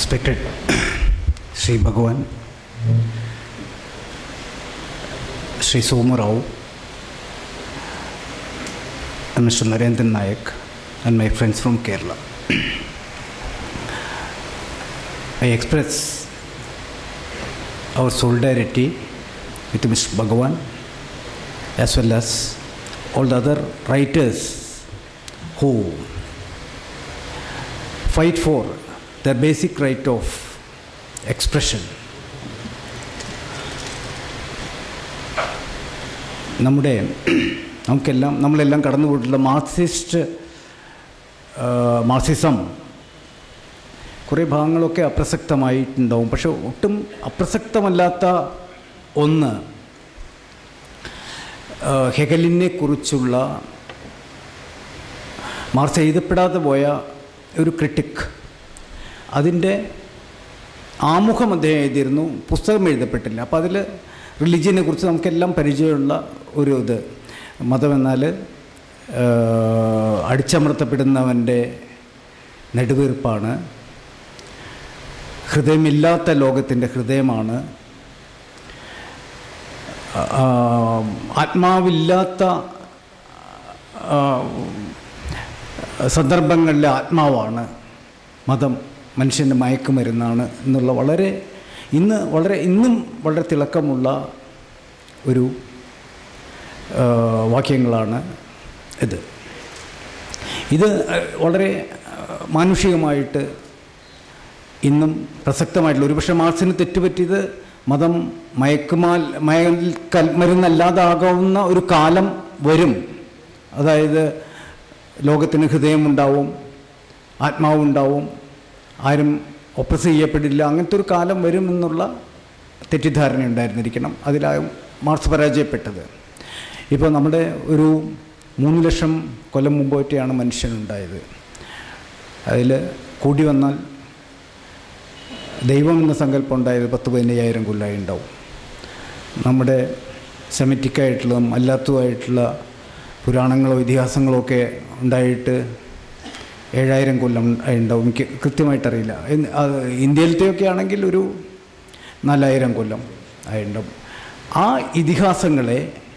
respected Sri Bhagavan, Sri Somu Rao, and Mr. Narendran Nayak, and my friends from Kerala. I express our solidarity with Mr. Bhagavan as well as all the other writers who fight for their basic right of expression. നമ്മുടെ നമുക്കെല്ലാം നമ്മളെല്ലാം കടന്നുപോയിട്ടുള്ള Marxist Marxism കുറേ ഭാഗങ്ങളൊക്കെ അപ്രസക്തമായിട്ടുണ്ടാവും പക്ഷെ ഒട്ടും അപ്രസക്തമല്ലാത്ത ഒന്ന് ഹെഗലിനെ കുറിച്ചുള്ള marks എഴുതപ്പെടാതെ പോയ ഒരു ക്രിട്ടിക് അതിൻ്റെ ആമുഖം അദ്ദേഹം എഴുതിയിരുന്നു പുസ്തകം എഴുതപ്പെട്ടില്ല അപ്പോൾ അതിൽ റിലിജിയനെ കുറിച്ച് നമുക്കെല്ലാം പരിചയമുള്ള ഒരു ഇത് മതമെന്നാൽ അടിച്ചമർത്തപ്പെടുന്നവൻ്റെ നെടുവീർപ്പാണ് ഹൃദയമില്ലാത്ത ലോകത്തിൻ്റെ ഹൃദയമാണ് ആത്മാവില്ലാത്ത സന്ദർഭങ്ങളിലെ ആത്മാവാണ് മതം മനുഷ്യൻ്റെ മയക്കുമരുന്നാണ് എന്നുള്ള വളരെ ഇന്ന് വളരെ ഇന്നും വളരെ തിളക്കമുള്ള ഒരു വാക്യങ്ങളാണ് ഇത് ഇത് വളരെ മാനുഷികമായിട്ട് ഇന്നും പ്രസക്തമായിട്ടുള്ള ഒരുപക്ഷെ മാർക്സിന് തെറ്റുപറ്റിയത് മതം മയക്കുമാൽ മയക്കൽ മരുന്നല്ലാതാകാവുന്ന ഒരു കാലം വരും അതായത് ലോകത്തിന് ഹൃദയമുണ്ടാവും ആത്മാവുണ്ടാവും ആരും ഒപ്രസ് ചെയ്യപ്പെടില്ല അങ്ങനത്തെ ഒരു കാലം വരും എന്നുള്ള തെറ്റിദ്ധാരണ ഉണ്ടായിരുന്നിരിക്കണം അതിലായും മാർക്സ് പരാജയപ്പെട്ടത് ഇപ്പോൾ നമ്മുടെ ഒരു മൂന്ന് ലക്ഷം കൊല്ലം മുമ്പോട്ടെയാണ് മനുഷ്യനുണ്ടായത് അതിൽ കൂടി വന്നാൽ ദൈവം എന്ന സങ്കല്പം ഉണ്ടായത് പത്ത് പതിനയ്യായിരം കൊല്ലമായി ഉണ്ടാവും നമ്മുടെ സെമറ്റിക്കായിട്ടുള്ളതും അല്ലാത്തതുമായിട്ടുള്ള പുരാണങ്ങളോ ഇതിഹാസങ്ങളോ ഒക്കെ ഉണ്ടായിട്ട് ഏഴായിരം കൊല്ലം ഉണ്ടാവും എനിക്ക് കൃത്യമായിട്ടറിയില്ല ഇന്ത്യയിലത്തെയൊക്കെ ആണെങ്കിൽ ഒരു നാലായിരം കൊല്ലം ആയിട്ടുണ്ടാവും ആ ഇതിഹാസങ്ങളെ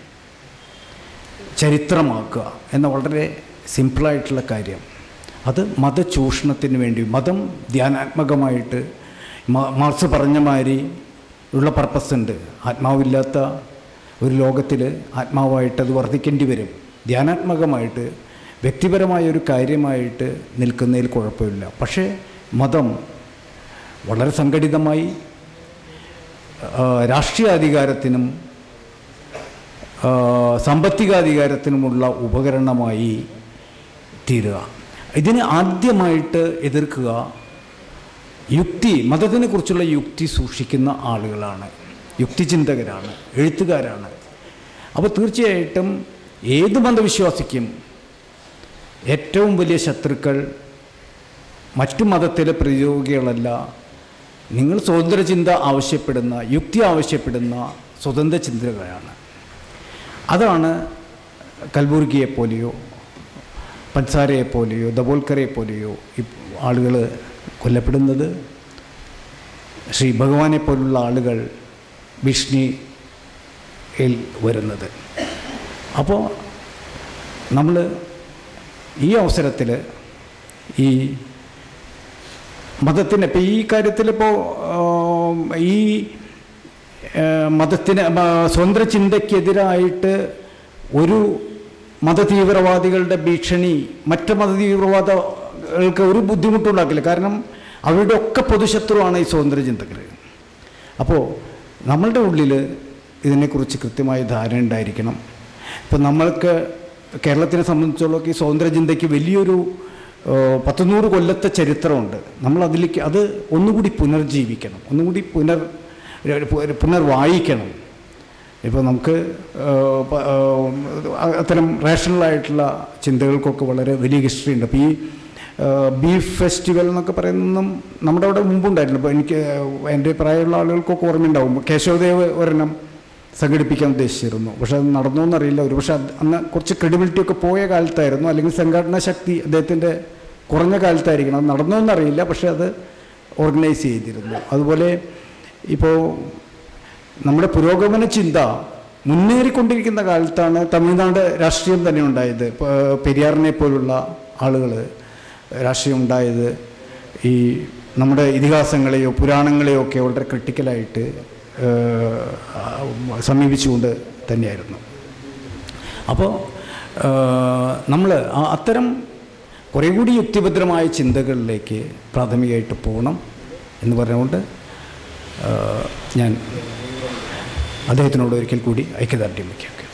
ചരിത്രമാക്കുക എന്ന വളരെ സിമ്പിളായിട്ടുള്ള കാര്യം അത് മതചൂഷണത്തിന് വേണ്ടി മതം ധ്യാനാത്മകമായിട്ട് മാർക്സ് പറഞ്ഞ മാതിരി ഉള്ള പർപ്പസ് ഉണ്ട് ആത്മാവില്ലാത്ത ഒരു ലോകത്തിൽ ആത്മാവായിട്ട് അത് വർദ്ധിക്കേണ്ടി വരും ധ്യാനാത്മകമായിട്ട് വ്യക്തിപരമായ ഒരു കാര്യമായിട്ട് നിൽക്കുന്നതിൽ കുഴപ്പമില്ല പക്ഷേ മതം വളരെ സംഘടിതമായി രാഷ്ട്രീയ അധികാരത്തിനും സാമ്പത്തികാധികാരത്തിനുമുള്ള ഉപകരണമായി തീരുക ഇതിനെ ആദ്യമായിട്ട് എതിർക്കുക യുക്തി മതത്തിനെ കുറിച്ചുള്ള യുക്തി സൂക്ഷിക്കുന്ന ആളുകളാണ് യുക്തിചിന്തകരാണ് എഴുത്തുകാരാണ് അപ്പോൾ തീർച്ചയായിട്ടും ഏത് മതവിശ്വാസിക്കും ഏറ്റവും വലിയ ശത്രുക്കൾ മറ്റു മതത്തിലെ പ്രതിയോഗികളല്ല നിങ്ങൾ സ്വതന്ത്ര ചിന്ത ആവശ്യപ്പെടുന്ന യുക്തി ആവശ്യപ്പെടുന്ന സ്വതന്ത്ര ചിന്തകളാണ് അതാണ് കൽബുർഗിയെ പോലെയോ പൻസാരയെ പോലെയോ ദബോൽക്കറെ പോലെയോ ആളുകൾ കൊല്ലപ്പെടുന്നത് ശ്രീ ഭഗവാനെ പോലുള്ള ആളുകൾ ഭീഷണിയിൽ വരുന്നത് അപ്പോൾ നമ്മൾ ഈ അവസരത്തിൽ ഈ മതത്തിന് ഇപ്പോൾ ഈ കാര്യത്തിലിപ്പോൾ ഈ മതത്തിന് സ്വതന്ത്ര ചിന്തയ്ക്കെതിരായിട്ട് ഒരു മതതീവ്രവാദികളുടെ ഭീഷണി മറ്റ് മതതീവ്രവാദികൾക്ക് ഒരു ബുദ്ധിമുട്ടുണ്ടാക്കില്ല കാരണം അവരുടെ ഒക്കെ പൊതുശത്രുവാണ് ഈ സ്വതന്ത്ര ചിന്തകർ അപ്പോൾ നമ്മളുടെ ഉള്ളിൽ ഇതിനെക്കുറിച്ച് കൃത്യമായ ധാരണ ഉണ്ടായിരിക്കണം ഇപ്പോൾ നമ്മൾക്ക് കേരളത്തിനെ സംബന്ധിച്ചോളം ഈ സ്വതന്ത്ര ചിന്തയ്ക്ക് വലിയൊരു പത്തുനൂറ് കൊല്ലത്തെ ചരിത്രമുണ്ട് നമ്മൾ അതിലേക്ക് അത് ഒന്നുകൂടി പുനർജീവിക്കണം ഒന്നുകൂടി പുനർ പുനർവായിക്കണം ഇപ്പോൾ നമുക്ക് അത്തരം റേഷണലായിട്ടുള്ള ചിന്തകൾക്കൊക്കെ വളരെ വലിയ ഹിസ്റ്ററി ഉണ്ട് അപ്പോൾ ഈ ബീഫ് ഫെസ്റ്റിവൽ എന്നൊക്കെ പറയുന്നതും നമ്മുടെ അവിടെ മുമ്പുണ്ടായിരുന്നു അപ്പോൾ എനിക്ക് എൻ്റെ പ്രായമുള്ള ആളുകൾക്കൊക്കെ ഓർമ്മയുണ്ടാവും കേശവദേവ് ഒരെണ്ണം സംഘടിപ്പിക്കാൻ ഉദ്ദേശിച്ചിരുന്നു പക്ഷെ അത് നടന്നോ എന്നറിയില്ല ഒരു പക്ഷേ അന്ന് കുറച്ച് ക്രെഡിബിലിറ്റി ഒക്കെ പോയ കാലത്തായിരുന്നു അല്ലെങ്കിൽ സംഘടനാ ശക്തി അദ്ദേഹത്തിൻ്റെ കുറഞ്ഞ കാലത്തായിരിക്കണം അത് നടന്നോ എന്നറിയില്ല പക്ഷേ അത് ഓർഗനൈസ് ചെയ്തിരുന്നു അതുപോലെ ഇപ്പോൾ നമ്മുടെ പുരോഗമന ചിന്ത മുന്നേറിക്കൊണ്ടിരിക്കുന്ന കാലത്താണ് തമിഴ്നാട് രാഷ്ട്രീയം തന്നെ ഉണ്ടായത് ഇപ്പോൾ പെരിയാറിനെ പോലുള്ള ആളുകൾ രാഷ്ട്രീയം ഉണ്ടായത് ഈ നമ്മുടെ ഇതിഹാസങ്ങളെയോ പുരാണങ്ങളെയോ ഒക്കെ വളരെ ക്രിട്ടിക്കലായിട്ട് സമീപിച്ചുകൊണ്ട് തന്നെയായിരുന്നു അപ്പോൾ നമ്മൾ അത്തരം കുറേ കൂടി യുക്തിഭദ്രമായ ചിന്തകളിലേക്ക് പ്രാഥമികമായിട്ട് പോകണം എന്ന് പറഞ്ഞുകൊണ്ട് ആ, ഞാൻ അദ്ദേഹത്തിനോട് ഒരിക്കൽ കൂടി ഐക്യദാർഢ്യം വയ്ക്കാം